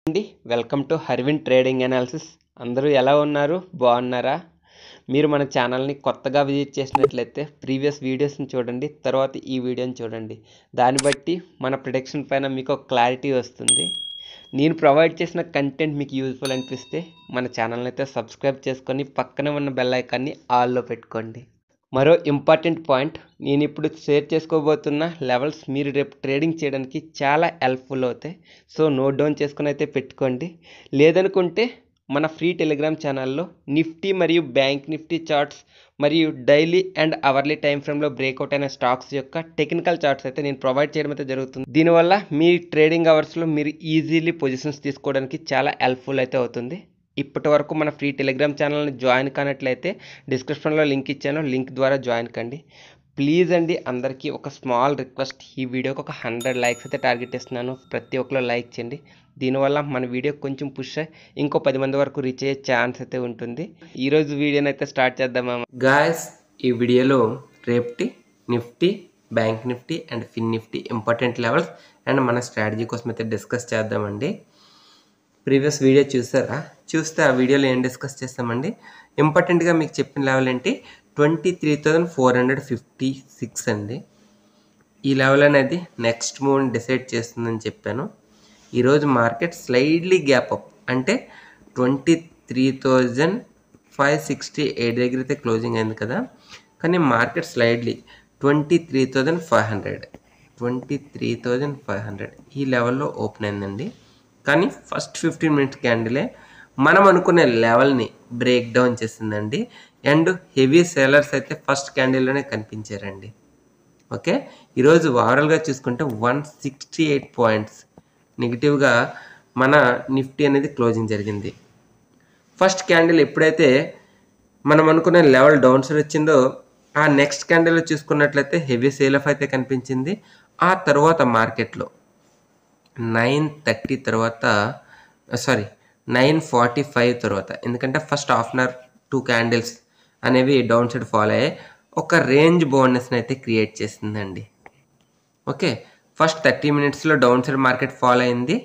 అండి welcome to Harvin trading analysis అందరూ ఎలా ఉన్నారు బాగున్నారా మీరు మన ఛానల్ని కొత్తగా విజిట్ చేసినట్లయితే ప్రీవియస్ వీడియోస్ని చూడండి తర్వాత ఈ వీడియోని చూడండి దాన్ని బట్టి మన ప్రొడక్షన్ పైన మీకు ఒక క్లారిటీ వస్తుంది నేను ప్రొవైడ్ చేసిన కంటెంట్ మీకు యూజ్ఫుల్ అనిపిస్తే మన ఛానల్ని అయితే సబ్స్క్రైబ్ చేసుకొని పక్కనే ఉన్న బెల్ ఐకాన్ని ఆల్లో పెట్టుకోండి మరో ఇంపార్టెంట్ పాయింట్ నేను ఇప్పుడు షేర్ చేసుకోబోతున్న లెవెల్స్ మీరు రేపు ట్రేడింగ్ చేయడానికి చాలా హెల్ప్ఫుల్ అవుతాయి సో నోట్ డౌన్ చేసుకుని అయితే పెట్టుకోండి లేదనుకుంటే మన ఫ్రీ టెలిగ్రామ్ ఛానల్లో నిఫ్టీ మరియు బ్యాంక్ నిఫ్టీ చార్ట్స్ మరియు డైలీ అండ్ అవర్లీ టైం ఫ్రేమ్లో బ్రేక్అవుట్ అయిన స్టాక్స్ యొక్క టెక్నికల్ చార్ట్స్ అయితే నేను ప్రొవైడ్ చేయడం అయితే జరుగుతుంది దీనివల్ల మీ ట్రేడింగ్ అవర్స్లో మీరు ఈజీలీ పొజిషన్స్ తీసుకోవడానికి చాలా హెల్ప్ఫుల్ అయితే అవుతుంది ఇప్పటి వరకు మన ఫ్రీ టెలిగ్రామ్ ఛానల్ని జాయిన్ కానట్లయితే డిస్క్రిప్షన్లో లింక్ ఇచ్చాను లింక్ ద్వారా జాయిన్ కండి ప్లీజ్ అండి అందరికీ ఒక స్మాల్ రిక్వెస్ట్ ఈ వీడియోకి ఒక హండ్రెడ్ లైక్స్ అయితే టార్గెట్ ఇస్తున్నాను ప్రతి ఒక్కరు లైక్ చేయండి దీనివల్ల మన వీడియో కొంచెం పుష్ అయ్యి ఇంకో పది మంది వరకు రీచ్ అయ్యే ఛాన్స్ అయితే ఉంటుంది ఈరోజు వీడియోని అయితే స్టార్ట్ చేద్దామా గాయస్ ఈ వీడియోలో రేప్టి Nifty bank Nifty and Fin Nifty important levels and మన స్ట్రాటజీ కోసం అయితే డిస్కస్ చేద్దామండి ప్రీవియస్ వీడియో చూసారా చూస్తే ఆ వీడియోలో ఏం డిస్కస్ చేస్తామండి ఇంపార్టెంట్గా మీకు చెప్పిన లెవెల్ ఏంటి twenty three thousand four hundred fifty six అండి ఈ లెవెల్ అనేది నెక్స్ట్ మూవ్ డిసైడ్ చేస్తుందని చెప్పాను ఈరోజు మార్కెట్ స్లైడ్లీ గ్యాప్ అప్ అంటే twenty three thousand five sixty eight దగ్గర అయితే క్లోజింగ్ అయింది కదా కానీ market slightly twenty three thousand five hundred twenty three thousand five hundred ఈ లెవెల్లో ఓపెన్ అయిందండి కానీ ఫస్ట్ ఫిఫ్టీన్ మినిట్స్ క్యాండిలే మనం అనుకునే లెవెల్ని బ్రేక్ డౌన్ చేసిందండి అండ్ హెవీ సేలర్స్ అయితే ఫస్ట్ క్యాండిల్లోనే కనిపించారండి ఓకే ఈరోజు ఓవరాల్గా చూసుకుంటే వన్ సిక్స్టీ ఎయిట్ పాయింట్స్ నెగిటివ్గా మన నిఫ్టీ అనేది క్లోజింగ్ జరిగింది ఫస్ట్ క్యాండిల్ ఎప్పుడైతే మనం అనుకునే లెవెల్ డౌన్ సైడ్ వచ్చిందో ఆ నెక్స్ట్ క్యాండిల్ చూసుకున్నట్లయితే హెవీ సేల్ ఆఫ్ అయితే కనిపించింది ఆ తర్వాత మార్కెట్లో నైన్ థర్టీ తర్వాత సారీ నైన్ ఫార్టీ ఫైవ్ తర్వాత ఎందుకంటే first half an hour two candles అనేవి డౌన్ సైడ్ ఫాలో అయ్యాయి ఒక రేంజ్ బోనస్ని అయితే క్రియేట్ చేసిందండి ఓకే ఫస్ట్ థర్టీ మినిట్స్లో డౌన్ సైడ్ మార్కెట్ ఫాలో అయింది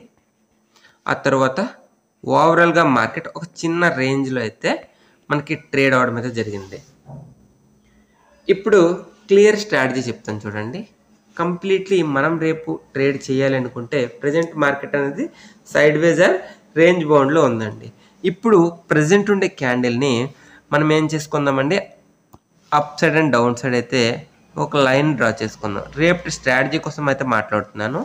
ఆ తర్వాత ఓవరాల్గా మార్కెట్ ఒక చిన్న రేంజ్లో అయితే మనకి ట్రేడ్ అవడం అయితే జరిగింది ఇప్పుడు క్లియర్ స్ట్రాటజీ చెప్తాను చూడండి కంప్లీట్లీ మనం రేపు ట్రేడ్ చేయాలనుకుంటే ప్రజెంట్ మార్కెట్ అనేది సైడ్ వేజ్ ఆర్ రేంజ్ బౌండ్లో ఉందండి ఇప్పుడు ప్రజెంట్ ఉండే క్యాండిల్ని మనం ఏం చేసుకుందామండి up side and down side అయితే ఒక లైన్ డ్రా చేసుకుందాం రేపు స్ట్రాటజీ కోసం అయితే మాట్లాడుతున్నాను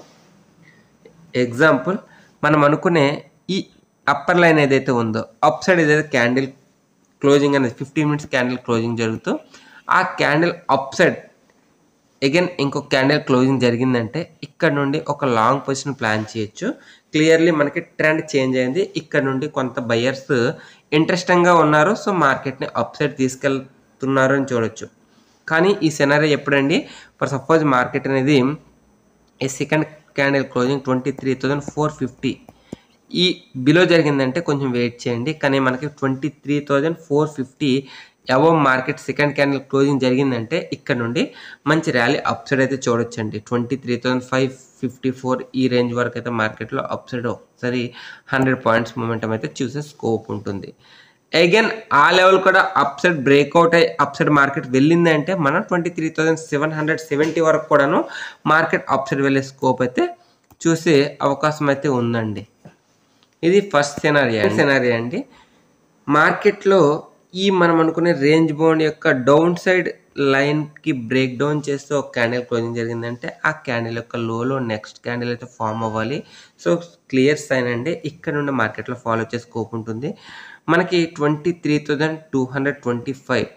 ఎగ్జాంపుల్ మనం అనుకునే ఈ అప్పర్ లైన్ ఏదైతే ఉందో అప్ సైడ్ ఏదైతే క్యాండిల్ క్లోజింగ్ అనేది ఫిఫ్టీన్ మినిట్స్ క్యాండిల్ క్లోజింగ్ జరుగుతూ ఆ క్యాండిల్ అప్ సైడ్ అగైన్ ఇంకొక క్యాండిల్ క్లోజింగ్ జరిగిందంటే ఇక్కడ నుండి ఒక లాంగ్ పొజిషన్ ప్లాన్ చేయొచ్చు క్లియర్లీ మనకి ట్రెండ్ చేంజ్ అయింది ఇక్కడ నుండి కొంత బయర్స్ ఇంట్రెస్టింగ్గా ఉన్నారు సో మార్కెట్ని అప్ సైడ్ తీసుకెళ్తున్నారు అని చూడొచ్చు కానీ ఈ సెనరీ ఎప్పుడండి ఫర్ సపోజ్ మార్కెట్ అనేది ఈ second candle closing twenty three thousand four fifty ఈ బిలో జరిగిందంటే కొంచెం వెయిట్ చేయండి కానీ మనకి twenty three thousand four fifty above market second candle closing జరిగిందంటే ఇక్కడ నుండి మంచి ర్యాలీ అప్ సైడ్ అయితే చూడొచ్చండి twenty three thousand five fifty four ఈ రేంజ్ వరకు అయితే మార్కెట్లో అప్ సైడ్ ఒకసారి హండ్రెడ్ పాయింట్స్ మూమెంటం అయితే చూసే స్కోప్ ఉంటుంది అగైన్ ఆ లెవెల్ కూడా అప్ సైడ్ బ్రేక్అవుట్ అయ్యి అప్ సైడ్ మార్కెట్ వెళ్ళింది అంటే మనం twenty three thousand seven hundred seventy వరకు కూడాను మార్కెట్ అప్ సైడ్ వెళ్ళే స్కోప్ అయితే చూసే అవకాశం అయితే ఉందండి ఇది ఫస్ట్ సెనారియా సెనారియా అండి మార్కెట్లో ఈ మనం అనుకునే రేంజ్ బౌండ్ యొక్క డౌన్ సైడ్ లైన్కి బ్రేక్ డౌన్ చేస్తే ఒక క్యాండిల్ క్లోజింగ్ జరిగిందంటే ఆ క్యాండిల్ యొక్క లోలో నెక్స్ట్ క్యాండిల్ అయితే ఫామ్ అవ్వాలి సో క్లియర్ సైన్ అండి ఇక్కడ నుండి మార్కెట్లో ఫాలో చేసే స్కోప్ ఉంటుంది మనకి twenty three thousand two hundred twenty five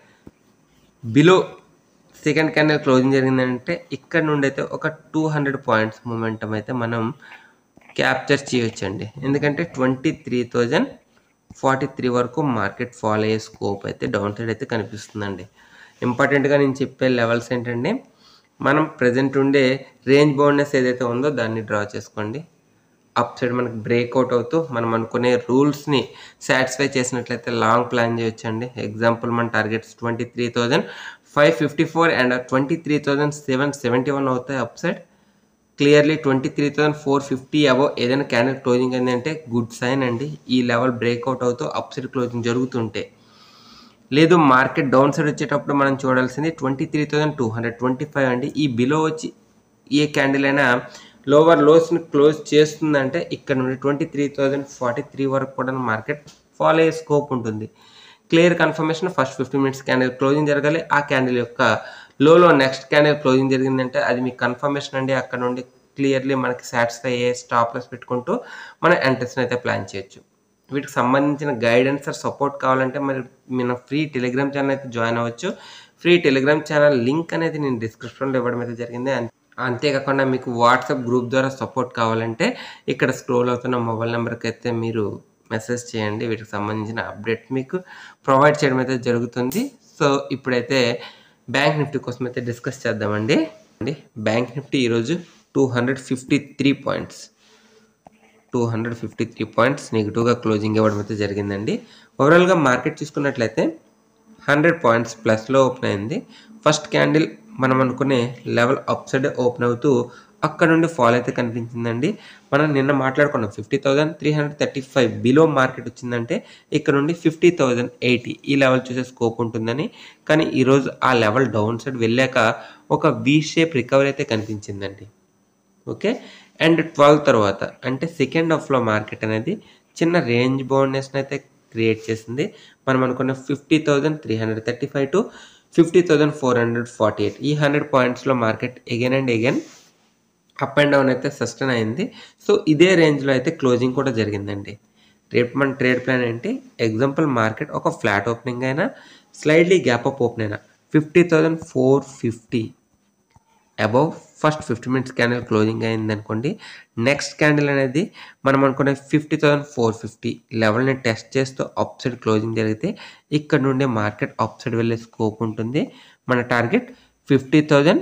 below second candle closing జరిగిందంటే ఇక్కడ నుండి అయితే ఒక టూ హండ్రెడ్ పాయింట్స్ మూమెంటం అయితే మనం క్యాప్చర్ చేయొచ్చండి ఎందుకంటే twenty three thousand forty three వరకు మార్కెట్ ఫాలో అయ్యే స్కోప్ అయితే డౌన్ సైడ్ అయితే కనిపిస్తుందండి ఇంపార్టెంట్గా నేను చెప్పే లెవెల్స్ ఏంటంటే మనం ప్రజెంట్ ఉండే రేంజ్ బౌండ్నెస్ ఏదైతే ఉందో దాన్ని డ్రా చేసుకోండి అప్ సైడ్ మనకి బ్రేక్అవుట్ అవుతూ మనం అనుకునే రూల్స్ని సాటిస్ఫై చేసినట్లయితే లాంగ్ ప్లాన్ చేయొచ్చండి ఎగ్జాంపుల్ మన targets twenty three thousand five fifty four and twenty three thousand seven seventy one అవుతాయి up side clearly twenty three thousand four fifty above ఏదైనా క్యాండిల్ క్లోజింగ్ అయిందంటే గుడ్ సైన్ అండి ఈ level breakout అవుతూ up side closing జరుగుతుంటే లేదు market down side వచ్చేటప్పుడు మనం చూడాల్సింది twenty three thousand two hundred twenty five అండి ఈ బిలో వచ్చి ఏ క్యాండిల్ అయినా లోవర్ లోస్ని క్లోజ్ చేస్తుందంటే ఇక్కడ నుండి twenty three thousand forty three వరకు కూడా మార్కెట్ ఫాలో అయ్యే స్కోప్ ఉంటుంది clear confirmation first fifty minutes candle closing జరగాలి ఆ క్యాండిల్ యొక్క లోలో నెక్స్ట్ క్యాండిల్ క్లోజింగ్ జరిగిందంటే అది మీకు కన్ఫర్మేషన్ అండి అక్కడ నుండి క్లియర్లీ మనకి సాటిస్ఫై అయ్యే స్టాప్ లాస్ పెట్టుకుంటూ మన ఎంట్రెస్ని అయితే ప్లాన్ చేయొచ్చు వీటికి సంబంధించిన గైడెన్స్ ఆర్ సపోర్ట్ కావాలంటే మరి మన ఫ్రీ టెలిగ్రామ్ ఛానల్ అయితే జాయిన్ అవ్వచ్చు ఫ్రీ టెలిగ్రామ్ ఛానల్ లింక్ అనేది నేను డిస్క్రిప్షన్లో ఇవ్వడం అయితే జరిగింది అం- అంతేకాకుండా మీకు వాట్సాప్ గ్రూప్ ద్వారా సపోర్ట్ కావాలంటే ఇక్కడ స్క్రోల్ అవుతున్న మొబైల్ నెంబర్కి అయితే మీరు మెసేజ్ చేయండి వీటికి సంబంధించిన అప్డేట్ మీకు ప్రొవైడ్ చేయడం అయితే జరుగుతుంది సో ఇప్పుడైతే బ్యాంక్ నిఫ్టీ కోసం అయితే డిస్కస్ చేద్దామండి అండి బ్యాంక్ నిఫ్టీ ఈరోజు two hundred fifty three points two hundred fifty three points నెగిటివ్గా క్లోజింగ్ ఇవ్వడం అయితే జరిగిందండి ఓవరాల్గా మార్కెట్ చూసుకున్నట్లయితే హండ్రెడ్ పాయింట్స్ ప్లస్లో ఓపెన్ అయింది ఫస్ట్ క్యాండిల్ మనం అనుకునే లెవెల్ అప్ సైడ్ ఓపెన్ అవుతూ అక్కడ నుండి ఫాల్ అయితే కనిపించిందండి మనం నిన్న మాట్లాడుకున్నాం fifty thousand three hundred thirty five below market వచ్చిందంటే ఇక్కడ నుండి ఫిఫ్టీ థౌసండ్ ఎయిటీ ఈ లెవెల్ చూసే స్కోప్ ఉంటుందని కానీ ఈరోజు ఆ లెవెల్ డౌన్ సైడ్ వెళ్ళాక ఒక వి షేప్ రికవరీ అయితే కనిపించిందండి ఓకే అండ్ ట్వెల్వ్ తర్వాత అంటే సెకండ్ హాఫ్లో మార్కెట్ అనేది చిన్న రేంజ్ బౌండ్నెస్ని అయితే క్రియేట్ చేసింది మనం అనుకున్న fifty thousand three hundred thirty five to fifty thousand four hundred forty eight ఈ హండ్రెడ్ పాయింట్స్లో market again and again up and down అయితే సస్టైన్ అయింది సో ఇదే రేంజ్లో అయితే క్లోజింగ్ కూడా జరిగిందండి రేపు మన ట్రేడ్ ప్లాన్ ఏంటి ఎగ్జాంపుల్ మార్కెట్ ఒక ఫ్లాట్ ఓపెనింగ్ అయినా స్లైడ్లీ గ్యాప్ అప్ ఓపెన్ అయినా fifty thousand four fifty above first fifty minutes candle closing అయింది అనుకోండి నెక్స్ట్ క్యాండిల్ అనేది మనం అనుకునే ఫిఫ్టీ థౌసండ్ ఫోర్ ఫిఫ్టీ లెవెల్ని టెస్ట్ చేస్తూ అప్ సైడ్ క్లోజింగ్ జరిగితే ఇక్కడ నుండి మార్కెట్ అప్ సైడ్ వెళ్ళే స్కోప్ ఉంటుంది మన target fifty thousand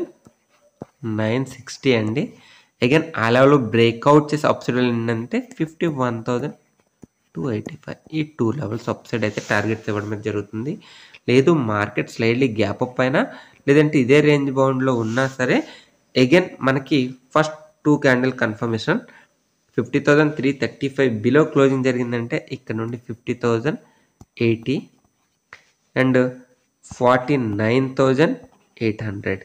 nine sixty అండి అగైన్ ఆ లెవెల్ బ్రేక్అవుట్ చేసి అప్ సైడ్ వెళ్ళిందంటే fifty one thousand two eighty five ఈ టూ లెవెల్స్ అప్ సైడ్ అయితే టార్గెట్స్ ఇవ్వడం అయితే జరుగుతుంది లేదు మార్కెట్ స్లైడ్లీ గ్యాప్ అప్ అయినా లేదంటే ఇదే రేంజ్ బౌండ్లో ఉన్నా సరే అగైన్ మనకి first two candle confirmation fifty thousand three thirty five below closing జరిగిందంటే ఇక్కడ నుండి fifty thousand eighty and forty nine thousand eight hundred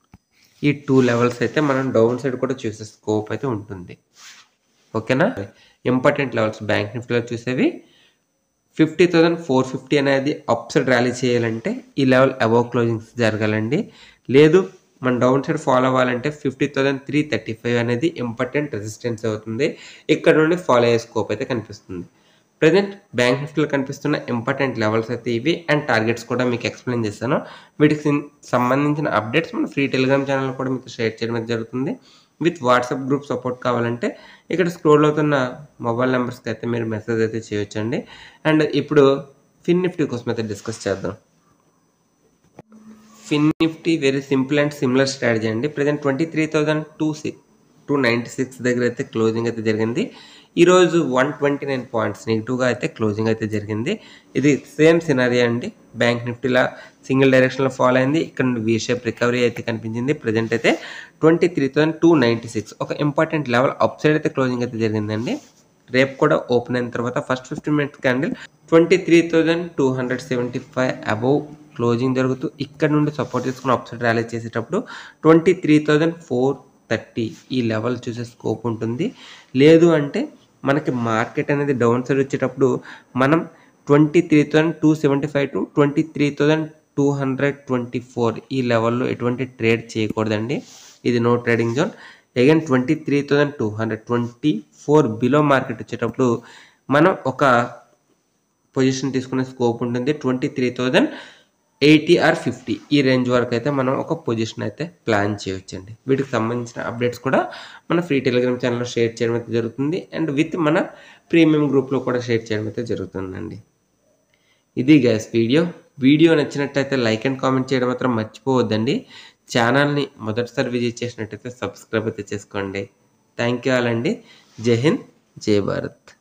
ఈ టూ లెవెల్స్ అయితే మనం డౌన్ సైడ్ కూడా చూసే స్కోప్ అయితే ఉంటుంది ఓకేనా ఇంపార్టెంట్ లెవెల్స్ బ్యాంక్ నిఫ్టీలో చూసేవి ఫిఫ్టీ థౌసండ్ ఫోర్ ఫిఫ్టీ అనేది అప్ సైడ్ ర్యాలీ చేయాలంటే ఈ లెవెల్ అబౌవ్ క్లోజింగ్స్ జరగాలండి లేదు మన డౌన్ సైడ్ ఫాలో అవ్వాలంటే fifty thousand three thirty five అనేది ఇంపార్టెంట్ రెసిస్టెన్స్ అవుతుంది ఇక్కడ నుండి ఫాలో అయ్యే స్కోప్ అయితే కనిపిస్తుంది ప్రజెంట్ బ్యాంక్ నిఫ్టీలో కనిపిస్తున్న ఇంపార్టెంట్ లెవెల్స్ అయితే ఇవి అండ్ టార్గెట్స్ కూడా మీకు ఎక్స్ప్లెయిన్ చేస్తాను వీటికి సిన్- సంబంధించిన అప్డేట్స్ మన ఫ్రీ టెలిగ్రామ్ ఛానల్ కూడా మీకు షేర్ చేయడం అయితే జరుగుతుంది విత్ వాట్సాప్ గ్రూప్ సపోర్ట్ కావాలంటే ఇక్కడ స్క్రోల్ అవుతున్న మొబైల్ నెంబర్స్కి అయితే మీరు మెసేజ్ అయితే చేయొచ్చండి అండ్ ఇప్పుడు ఫిన్ నిఫ్టీ కోసం అయితే డిస్కస్ చేద్దాం Fin Nifty very simple and similar strategy అండి present twenty three thousand two six two ninety six దగ్గర అయితే క్లోజింగ్ అయితే జరిగింది ఈరోజు వన్ ట్వంటీ నైన్ పాయింట్స్ నెగిటివ్గా అయితే క్లోజింగ్ అయితే జరిగింది ఇది సేమ్ సినారియా అండి బ్యాంక్ నిఫ్టీలా సింగిల్ డైరెక్షన్లో ఫాలో అయింది ఇక్కడ నుండి వీ షేప్ రికవరీ అయితే కనిపించింది ప్రజెంట్ అయితే twenty three thousand two ninety six ఒక ఇంపార్టెంట్ లెవెల్ అప్ సైడ్ అయితే క్లోజింగ్ అయితే జరిగిందండి రేపు కూడా ఓపెన్ అయిన తర్వాత first fifteen minutes candle twenty three thousand two hundred seventy five above closing జరుగుతూ ఇక్కడ నుండి సపోర్ట్ చేసుకుని అప్సైడ్ ర్యాలీ చేసేటప్పుడు twenty three thousand four thirty ఈ లెవెల్ చూసే స్కోప్ ఉంటుంది లేదు అంటే మనకి మార్కెట్ అనేది డౌన్ సైడ్ వచ్చేటప్పుడు మనం twenty three thousand two seventy five to twenty three thousand two hundred twenty four ఈ లెవెల్లో ఎటువంటి ట్రేడ్ చేయకూడదండి ఇది no trading zone again twenty three thousand two hundred twenty four below market వచ్చేటప్పుడు మనం ఒక పొజిషన్ తీసుకునే స్కోప్ ఉంటుంది twenty three thousand eighty or fifty ఈ రేంజ్ వరకు అయితే మనం ఒక పొజిషన్ అయితే ప్లాన్ చేయొచ్చండి వీటికి సంబంధించిన అప్డేట్స్ కూడా మన ఫ్రీ టెలిగ్రామ్ ఛానల్లో షేర్ చేయడం అయితే జరుగుతుంది అండ్ విత్ మన ప్రీమియం గ్రూప్లో కూడా షేర్ చేయడం అయితే జరుగుతుందండి ఇది గ్యాస్ వీడియో వీడియో నచ్చినట్టయితే లైక్ అండ్ కామెంట్ చేయడం మాత్రం మర్చిపోవద్దండి ఛానల్ని మొదటిసారి విజిట్ చేసినట్టయితే సబ్స్క్రైబ్ అయితే చేసుకోండి థ్యాంక్ యూ ఆల్ అండి జై హింద్ జై భారత్